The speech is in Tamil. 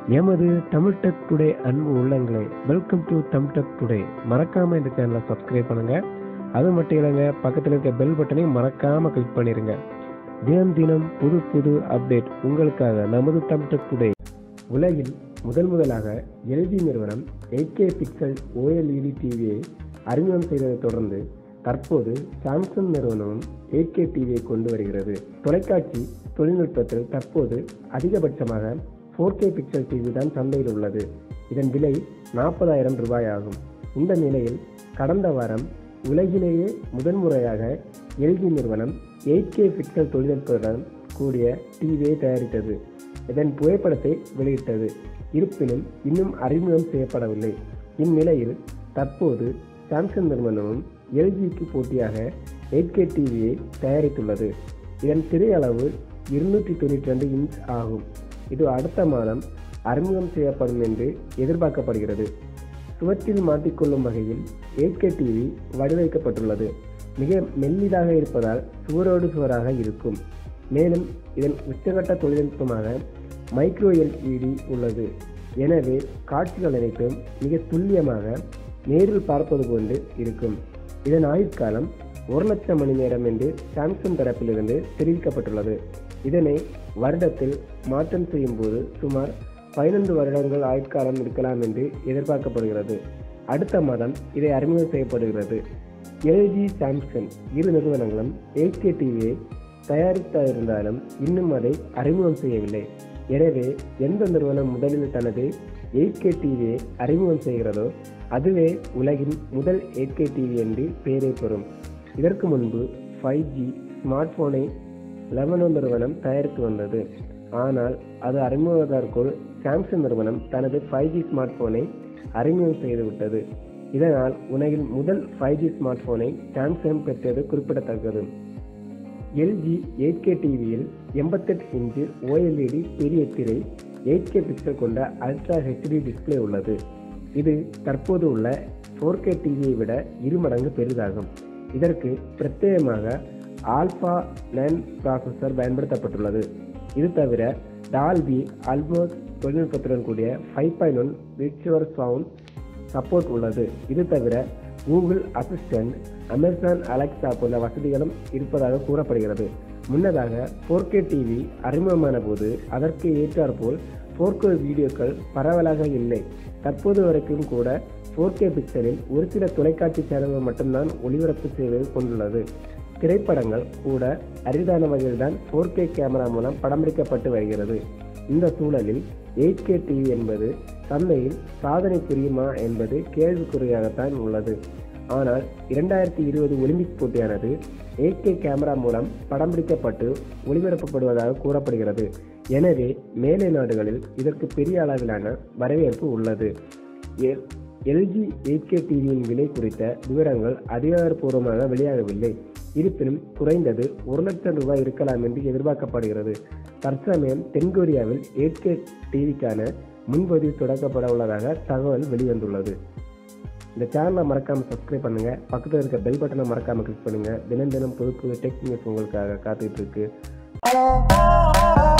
எமது தமிழ் டெக் டுடே அன்பு உள்ளங்களே welcome to Tamil tech today மறக்காம இந்த சேனலை சப்ஸ்கிரைப் பண்ணுங்க அது மட்டும் இல்லைங்க பக்கத்தில் இருக்க பெல் பட்டனையும் மறக்காம கிளிக் பண்ணிருங்க தினம் தினம் புது புது அப்டேட் உங்களுக்காக நமது தமிழ் டெக் டுடே உலகில் முதல் முதலாக எல்ஜி நிறுவனம் எயிட் கே பிக்சல் ஓஎல்இடி டிவியை அறிமுகம் செய்ததைத் தொடர்ந்து தற்போது சாம்சங் நிறுவனமும் எயிட் கே டிவியை கொண்டு வருகிறது தொலைக்காட்சி தொழில்நுட்பத்தில் தற்போது அதிகபட்சமாக ஃபோர் கே பிக்சல் டிவி தான் சந்தையில் உள்ளது இதன் விலை நாற்பதாயிரம் ரூபாய் ஆகும் இந்த நிலையில் கடந்த வாரம் உலகிலேயே முதன்முறையாக எல்ஜி நிறுவனம் எயிட் கே பிக்சல் தொழில்நுட்பத்துடன் கூடிய டிவியை தயாரித்தது இதன் புகைப்படத்தை வெளியிட்டது இருப்பினும் இன்னும் அறிமுகம் செய்யப்படவில்லை இந்நிலையில் தற்போது சாம்சங் நிறுவனமும் எல்ஜிக்கு போட்டியாக எயிட் கே டிவியை தயாரித்துள்ளது இதன் திரையளவு இருநூற்றி தொண்ணூற்றி ரெண்டு இன்ச் ஆகும் இது அடுத்த மாதம் அறிமுகம் செய்யப்படும் என்று எதிர்பார்க்கப்படுகிறது சுவற்றில் மாட்டிக்கொள்ளும் வகையில் எயிட் கே டிவி வடிவமைக்கப்பட்டுள்ளது மிக மெல்லிதாக இருப்பதால் சுவரோடு சுவராக இருக்கும் மேலும் இதன் உச்சகட்ட தொழில்நுட்பமாக மைக்ரோ எல்இடி உள்ளது எனவே காட்சிகள் அனைத்தும் மிக துல்லியமாக நேரில் பார்ப்பது போன்று இருக்கும் இதன் ஆயுட்காலம் ஒரு லட்சம் மணி நேரம் என்று சாம்சங் தரப்பிலிருந்து தெரிவிக்கப்பட்டுள்ளது இதனை வருடத்தில் மாற்றம் செய்யும் போது சுமார் பதினொன்று வருடங்கள் ஆயுட்காலம் இருக்கலாம் என்று எதிர்பார்க்கப்படுகிறது அடுத்த மாதம் இதை அறிமுகம் செய்யப்படுகிறது எல்ஜி சாம்சங் இரு நிறுவனங்களும் எயிட் கே டிவியை தயாரித்திருந்தாலும் இன்னும் அதை அறிமுகம் செய்யவில்லை எனவே எந்த நிறுவனம் முதலில் தனது எயிட் கே டிவியை அறிமுகம் செய்கிறதோ அதுவே உலகின் முதல் எயிட் கே டிவி என்று பெயரை பெறும் இதற்கு முன்பு ஃபைவ் ஜி ஸ்மார்ட் போனை லெவனோ நிறுவனம் தயாரித்து வந்தது ஆனால் அது அறிமுகத்திற்குள் சாம்சங் நிறுவனம் தனது ஃபைவ் ஜி ஸ்மார்ட் போனை அறிமுகம் செய்துவிட்டது இதனால் உலகில் முதல் ஃபைவ் ஜி ஸ்மார்ட் போனை சாம்சங் பெற்றது குறிப்பிடத்தக்கது எல்ஜி எயிட் கே டிவியில் எண்பத்தெட்டு இன்ச்சு ஓஎல்இடி பெரிய திரை எயிட் கே பிக்சல் கொண்ட அல்ட்ரா ஹெச்டி டிஸ்பிளே உள்ளது இது தற்போது உள்ள ஃபோர் கே டிவியை விட இரு மடங்கு பெரிதாகும் இதற்கு பிரத்யேகமாக ஆல்பா நைன் ப்ராசஸர் பயன்படுத்தப்பட்டுள்ளது இது தவிர டால்பி அல்மோஸ் தொழில்நுட்பத்துடன் கூடிய five point one virtual sound support உள்ளது இது தவிர கூகுள் அசிஸ்டன்ட் அமேசான் அலெக்சா போன்ற வசதிகளும் இருப்பதாக கூறப்படுகிறது முன்னதாக ஃபோர் கே டிவி அறிமுகமான போது அதற்கு ஏற்றாற்போல் ஃபோர் கே வீடியோக்கள் பரவலாக இல்லை தற்போது வரைக்கும் கூட ஃபோர் கே பிக்சலில் ஒரு சில தொலைக்காட்சி சேனல்கள் மட்டும்தான் ஒளிபரப்பு செய்வது கொண்டுள்ளது திரைப்படங்கள் கூட அரிதான வகையில்தான் ஃபோர் கே கேமரா மூலம் படம் பிடிக்கப்பட்டு வருகிறது இந்த சூழலில் எயிட் கே டிவி என்பது சந்தையில் சாதனை புரியுமா என்பது கேள்விக்குறியாகத்தான் உள்ளது ஆனால் இரண்டாயிரத்தி இருபது ஒலிம்பிக் போட்டியானது எயிட் கே கேமரா மூலம் படம் பிடிக்கப்பட்டு ஒளிபரப்பப்படுவதாக கூறப்படுகிறது எனவே மேலை நாடுகளில் இதற்கு பெரிய அளவிலான வரவேற்பு உள்ளது எல்ஜி எயிட் கே டிவியின் விலை குறித்த விவரங்கள் அதிகாரப்பூர்வமாக வெளியாகவில்லை இருப்பினும் குறைந்தது ஒரு லட்சம் ரூபாய் இருக்கலாம் என்று எதிர்பார்க்கப்படுகிறது தற்சமயம் தென்கொரியாவில் எயிட் கே டிவிக்கான முன்பதிவு தொடங்கப்பட உள்ளதாக தகவல் வெளிவந்துள்ளது இந்த சேனலை மறக்காமல் சப்ஸ்கிரைப் பண்ணுங்க பக்கத்தில் இருக்க பெல் பட்டனை மறக்காமல் கிளிக் பண்ணுங்க தினம் தினம் புது புது டெக் நியூஸ் உங்களுக்காக காத்துக்கிட்டு இருக்கு